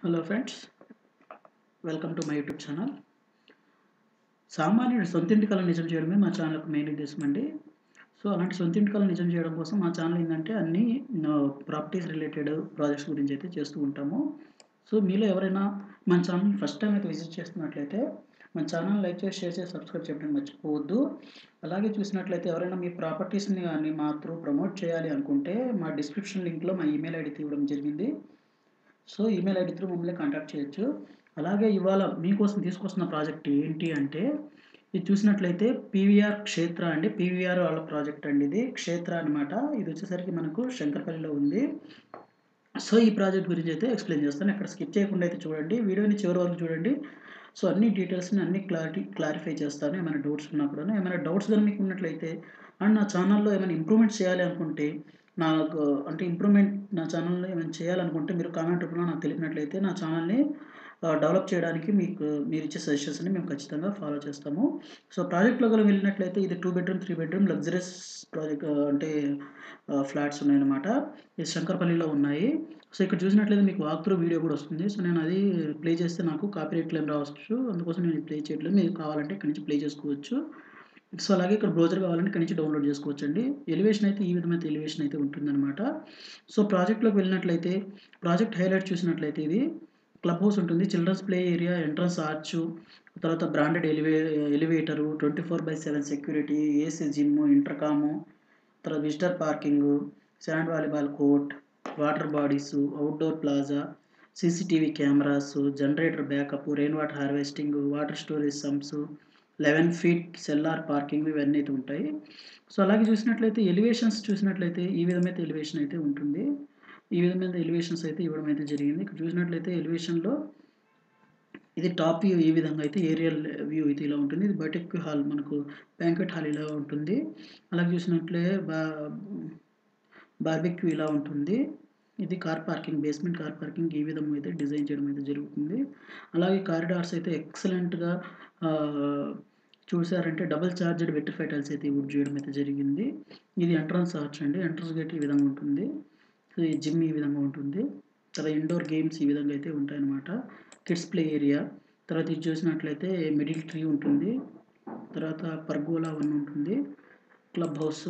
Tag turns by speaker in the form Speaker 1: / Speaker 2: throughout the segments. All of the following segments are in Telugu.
Speaker 1: hello friends welcome to my YouTube channel సామాన్యుడి సొంతింటి కళ నిజం చేయడమే మా ఛానల్ యొక్క మెయిన్ ఉద్దేశం అండి సో అలాంటి సొంతింటి కళ నిజం చేయడం కోసం మా ఛానల్ ఏంటంటే అన్ని ప్రాపర్టీస్ రిలేటెడ్ ప్రాజెక్ట్స్ గురించి అయితే చేస్తూ ఉంటాము సో మీలో ఎవరైనా మన ఛానల్ ఫస్ట్ టైం అయితే విజిట్ చేస్తున్నట్లయితే మన ఛానల్ లైక్ చేసి షేర్ చేసి సబ్స్క్రైబ్ చేయడం మర్చిపోవద్దు అలాగే చూసినట్లయితే ఎవరైనా మీ ప్రాపర్టీస్ని కానీ మా త్రూ ప్రమోట్ చేయాలి అనుకుంటే మా డిస్క్రిప్షన్ లింక్లో మా ఈమెయిల్ ఐడి ఇవ్వడం జరిగింది సో ఈమెయిల్ ఐడి త్రూ మమ్మల్ని కాంటాక్ట్ చేయొచ్చు అలాగే ఇవాళ మీకోసం తీసుకొస్తున్న ప్రాజెక్ట్ ఏంటి అంటే ఇది చూసినట్లయితే పీవీఆర్ క్షేత్ర అండి పీవీఆర్ వాళ్ళ ప్రాజెక్ట్ అండి ఇది క్షేత్ర అనమాట ఇది వచ్చేసరికి మనకు శంకర్పల్లిలో ఉంది సో ఈ ప్రాజెక్ట్ గురించి అయితే ఎక్స్ప్లెయిన్ చేస్తాను ఇక్కడ స్కిప్ చేయకుండా అయితే చూడండి వీడియోని చివరి వరకు చూడండి సో అన్ని డీటెయిల్స్ని అన్ని క్లారిటీ క్లారిఫై చేస్తాను ఏమైనా డౌట్స్ ఉన్నా కూడా ఏమైనా డౌట్స్ కానీ మీకు ఉన్నట్లయితే అండ్ నా ఛానల్లో ఏమైనా ఇంప్రూవ్మెంట్ చేయాలి అనుకుంటే నాకు అంటే ఇంప్రూవ్మెంట్ నా ఛానల్లో ఏమైనా చేయాలనుకుంటే మీరు కామెంట్ రూపంలో నాకు తెలిపినట్లయితే నా ఛానల్ని డెవలప్ చేయడానికి మీకు మీరు ఇచ్చే సజెషన్స్ని మేము ఖచ్చితంగా ఫాలో చేస్తాము సో ప్రాజెక్ట్లో కూడా వెళ్ళినట్లయితే ఇది two bedroom three bedroom luxuries project అంటే ఫ్లాట్స్ ఉన్నాయన్నమాట ఇది శంకర్పల్లిలో ఉన్నాయి సో ఇక్కడ చూసినట్లయితే మీకు వాక్ త్రూ వీడియో కూడా వస్తుంది సో నేను అది ప్లే చేస్తే నాకు కాపీరైట్ క్లెయిమ్ రావచ్చు అందుకోసం నేను ప్లే చేయట్లేదు మీకు కావాలంటే ఇక్కడ నుంచి ప్లే చేసుకోవచ్చు సో అలాగే ఇక్కడ బ్రౌజర్ కావాలంటే ఇక్కడ నుంచి డౌన్లోడ్ చేసుకోవచ్చు అండి ఎలివేషన్ అయితే ఈ విధమైన ఎలివేషన్ అయితే ఉంటుందన్నమాట సో ప్రాజెక్ట్లోకి వెళ్ళినట్లయితే ప్రాజెక్ట్ హైలైట్ చూసినట్లయితే ఇది క్లబ్ హౌస్ ఉంటుంది children's play area entrance arch తర్వాత బ్రాండెడ్ ఎలివే elevator twenty four by seven security AC gym intercom తర్వాత visitor parking sand volleyball court water bodies outdoor plaza CCTV cameras generator backup rain water harvesting water storage sumps eleven feet cellar parking ఇవన్నీ అయితే ఉంటాయి సో అలాగే చూసినట్లయితే ఎలివేషన్స్ చూసినట్లయితే ఈ విధమైతే ఎలివేషన్ అయితే ఉంటుంది ఈ విధమైన ఎలివేషన్స్ అయితే ఇవ్వడం అయితే జరిగింది ఇక్కడ చూసినట్లయితే ఎలివేషన్లో ఇది టాప్ వ్యూ ఈ విధంగా అయితే ఏరియల్ వ్యూ అయితే ఇలా ఉంటుంది ఇది బయటెక్ హాల్ మనకు బ్యాంకెట్ హాల్ ఇలా ఉంటుంది అలాగే చూసినట్లే బా బార్బెక్యూ ఇలా ఉంటుంది ఇది car parking basement car parking ఈ విధంగా అయితే డిజైన్ చేయడం అయితే జరుగుతుంది అలాగే కారిడార్స్ అయితే ఎక్సలెంట్గా చూసారంటే డబుల్ చార్జెడ్ వెట్రిఫై టైల్స్ అయితే యూజ్ చేయడం అయితే జరిగింది ఇది ఎంట్రన్స్ ఆర్చ్ అండి ఎంట్రన్స్ గేట్ ఈ విధంగా ఉంటుంది సో ఈ జిమ్ ఈ విధంగా ఉంటుంది తర్వాత ఇండోర్ గేమ్స్ ఈ విధంగా అయితే ఉంటాయన్నమాట కిడ్స్ ప్లే ఏరియా తర్వాత ఇది చూసినట్లయితే మిడిల్ ట్రీ ఉంటుంది తర్వాత పర్గోలా వన్ ఉంటుంది క్లబ్ హౌస్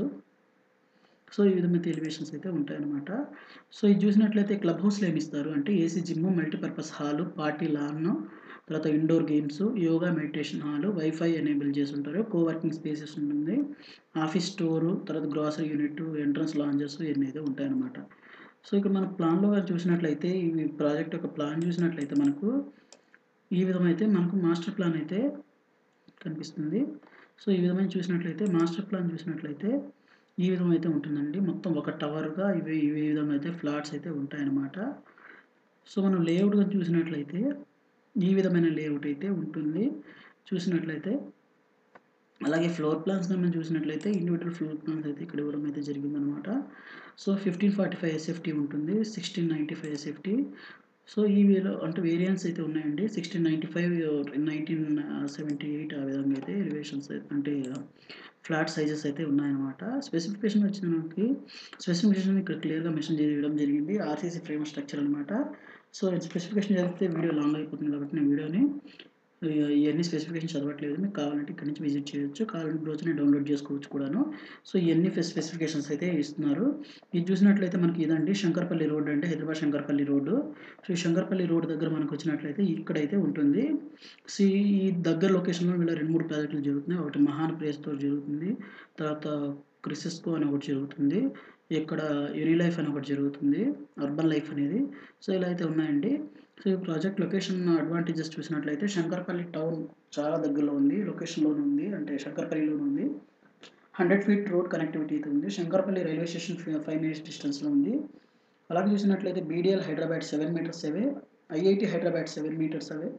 Speaker 1: సో ఈ విధమైన ఎలివేషన్స్ అయితే ఉంటాయన్నమాట సో ఇది చూసినట్లయితే క్లబ్ హౌస్లో ఏమి ఇస్తారు అంటే AC gym multipurpose hall party lawn తర్వాత indoor games yoga meditation hall wifi enable చేసి ఉంటారు కోవర్కింగ్ స్పేసెస్ ఉంటుంది ఆఫీస్ స్టోరు తర్వాత గ్రాసరీ యూనిట్ ఎంట్రన్స్ లాంజెస్ ఇవన్నీ అయితే ఉంటాయన్నమాట సో ఇక్కడ మన ప్లాన్లో చూసినట్లయితే ఈ ప్రాజెక్ట్ యొక్క ప్లాన్ చూసినట్లయితే మనకు ఈ విధమైతే మనకు మాస్టర్ ప్లాన్ అయితే కనిపిస్తుంది సో ఈ విధమైన చూసినట్లయితే మాస్టర్ ప్లాన్ చూసినట్లయితే ఈ విధంగా అయితే ఉంటుందండి మొత్తం ఒక టవర్గా ఇవి ఈ విధంగా అయితే ఫ్లాట్స్ అయితే ఉంటాయన్నమాట సో మనం లేఅవుట్ కానీ చూసినట్లయితే ఈ విధమైన లేఅవుట్ అయితే ఉంటుంది చూసినట్లయితే అలాగే ఫ్లోర్ ప్లాన్స్ మనం చూసినట్లయితే ఇండివిజువల్ ఫ్లోర్ ప్లాన్స్ అయితే ఇక్కడ ఇవ్వడం అయితే జరిగిందనమాట so fifteen forty five SFT ఉంటుంది sixteen ninety five SFT so ఈ వేలో అంటే వేరియంట్స్ అయితే ఉన్నాయండి sixteen ninety five nineteen seventy eight ఆ విధంగా అయితే ఎలివేషన్స్ అంటే ఫ్లాట్ సైజెస్ అయితే ఉన్నాయన్నమాట స్పెసిఫికేషన్ వచ్చిన మనకి స్పెసిఫికేషన్ ఇక్కడ క్లియర్గా మెన్షన్ చేయడం జరిగింది ఆర్సీసీ ఫ్రేమ్ స్ట్రక్చర్ అనమాట సో స్పెసిఫికేషన్ చదివితే వీడియో లాంగ్ అయిపోతుంది కాబట్టి నేను వీడియోని ఇవన్నీ స్పెసిఫికేషన్ చదవట్లేదు మీకు కావాలంటే ఇక్కడ నుంచి విజిట్ చేయొచ్చు కావాలంటే బ్రోచర్ని డౌన్లోడ్ చేసుకోవచ్చు కూడాను సో ఇవన్నీ స్పెసిఫికేషన్స్ అయితే ఇస్తున్నారు ఇది చూసినట్లయితే మనకి ఇదండి శంకర్పల్లి రోడ్ అంటే హైదరాబాద్ శంకర్పల్లి రోడ్డు సో ఈ శంకర్పల్లి రోడ్ దగ్గర మనకు వచ్చినట్లయితే ఇక్కడైతే ఉంటుంది సో ఈ దగ్గర లొకేషన్లో వీళ్ళ రెండు మూడు ప్రాజెక్టులు జరుగుతున్నాయి ఒకటి మహాన్ ప్లేస్తో జరుగుతుంది తర్వాత క్రిసిస్కో అని ఒకటి జరుగుతుంది ఇక్కడ యూనిలైఫ్ అని ఒకటి జరుగుతుంది అర్బన్ లైఫ్ అనేది సో ఇలా అయితే ఉన్నాయండి సో ఈ ప్రాజెక్ట్ లొకేషన్ అడ్వాంటేజెస్ చూసినట్లయితే శంకర్పల్లి టౌన్ చాలా దగ్గరలో ఉంది లొకేషన్లోనే ఉంది అంటే శంకర్పల్లిలోనే ఉంది హండ్రెడ్ ఫీట్ రోడ్ కనెక్టివిటీ అయితే ఉంది Shankarpalli railway station five minutes డిస్టెన్స్లో ఉంది అలాగే చూసినట్లయితే BDL Hyderabad seven meters away IIT Hyderabad seven meters away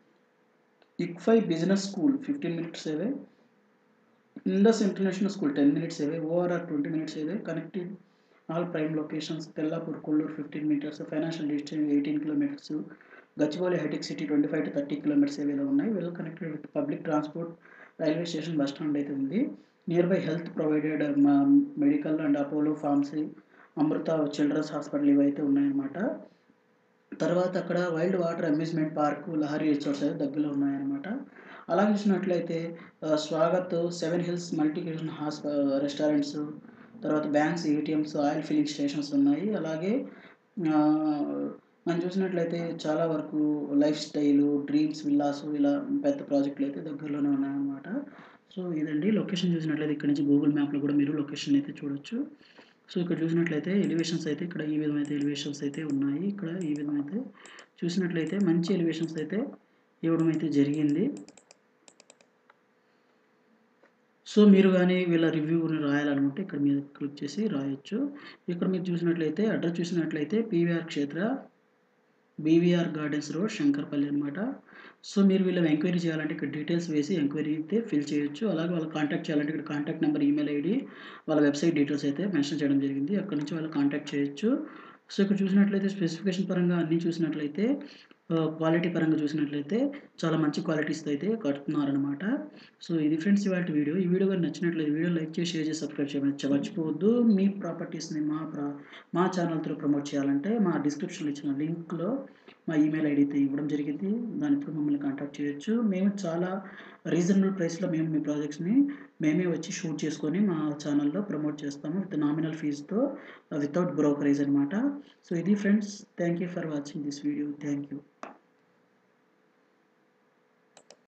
Speaker 1: ICFAI business school fifteen minutes away Indus international school ten minutes away ORR twenty minutes away connected all prime locations Tellapur Kollur fifteen meters financial distance eighteen kilometers Gachibowli hitech city twenty five to thirty kilometers ఏవేలో ఉన్నాయి well connected with public transport railway station bus stand అయితే ఉంది near by health provided medical and Apollo pharmacy Amrita children's hospital ఇవి అయితే ఉన్నాయన్నమాట తర్వాత అక్కడ wild water amusement park Lahari resorts అయితే దగ్గరలో ఉన్నాయన్నమాట అలాగే చూసినట్లయితే ఆ, స్వాగత్ సెవెన్ హిల్స్ మల్టీక్యూషన్ హాస్ప రెస్టారెంట్స్ తర్వాత banks ATMs oil filling stations ఉన్నాయి అలాగే ఆ, మనం చూసినట్లయితే చాలా వరకు లైఫ్ స్టైల్ డ్రీమ్స్ విల్లాస్ ఇలా పెద్ద ప్రాజెక్టులు అయితే దగ్గరలోనే ఉన్నాయన్నమాట సో ఇదండి లొకేషన్ చూసినట్లయితే ఇక్కడ నుంచి గూగుల్ మ్యాప్లో కూడా మీరు లొకేషన్ అయితే చూడొచ్చు సో ఇక్కడ చూసినట్లయితే ఎలివేషన్స్ అయితే ఇక్కడ ఈ విధమైతే ఎలివేషన్స్ అయితే ఉన్నాయి ఇక్కడ ఈ విధమైతే చూసినట్లయితే మంచి ఎలివేషన్స్ అయితే ఇవ్వడం అయితే జరిగింది సో మీరు కానీ వీళ్ళ రివ్యూని రాయాలనుకుంటే ఇక్కడ మీరు క్లిక్ చేసి రాయొచ్చు ఇక్కడ మీరు చూసినట్లయితే అడ్రస్ చూసినట్లయితే పీవీఆర్ క్షేత్ర బీవీఆర్ గార్డెన్స్ రోడ్ శంకర్పల్లి అనమాట సో మీరు వీళ్ళని ఎంక్వైరీ చేయాలంటే ఇక్కడ డీటెయిల్స్ వేసి ఎంక్వైరీ అయితే ఫిల్ చేయొచ్చు అలాగే వాళ్ళు కాంటాక్ట్ చేయాలంటే ఇక్కడ కాంటాక్ట్ నెంబర్ ఈమెయిల్ ఐడి వాళ్ళ వెబ్సైట్ డీటెయిల్స్ అయితే మెన్షన్ చేయడం జరిగింది అక్కడ నుంచి వాళ్ళు కాంటాక్ట్ చేయొచ్చు సో ఇక్కడ చూసినట్లయితే స్పెసిఫికేషన్ పరంగా అన్నీ చూసినట్లయితే క్వాలిటీ పరంగా చూసినట్లయితే చాలా మంచి క్వాలిటీస్తో అయితే కడుతున్నారనమాట సో ఇది ఫ్రెండ్స్ ఇవాళ వీడియో ఈ వీడియో కానీ నచ్చినట్లయితే వీడియో లైక్ చేసి షేర్ చేసి సబ్స్క్రైబ్ చేయమని మర్చిపోవద్దు మీ ప్రాపర్టీస్ని మా ప్రా మా ఛానల్ త్రూ ప్రమోట్ చేయాలంటే మా డిస్క్రిప్షన్లో ఇచ్చిన లింక్లో మా ఈమెయిల్ ఐడి అయితే ఇవ్వడం జరిగింది దాని త్రూ మమ్మల్ని కాంటాక్ట్ చేయొచ్చు మేము చాలా రీజనబుల్ ప్రైస్లో మేము మీ ప్రాజెక్ట్స్ని మేమే వచ్చి షూట్ చేసుకొని మా ఛానల్లో ప్రమోట్ చేస్తాము విత్ నామినల్ ఫీజుతో వితౌట్ బ్రోకరేజ్ అనమాట సో ఇది friends thank you for watching this video thank you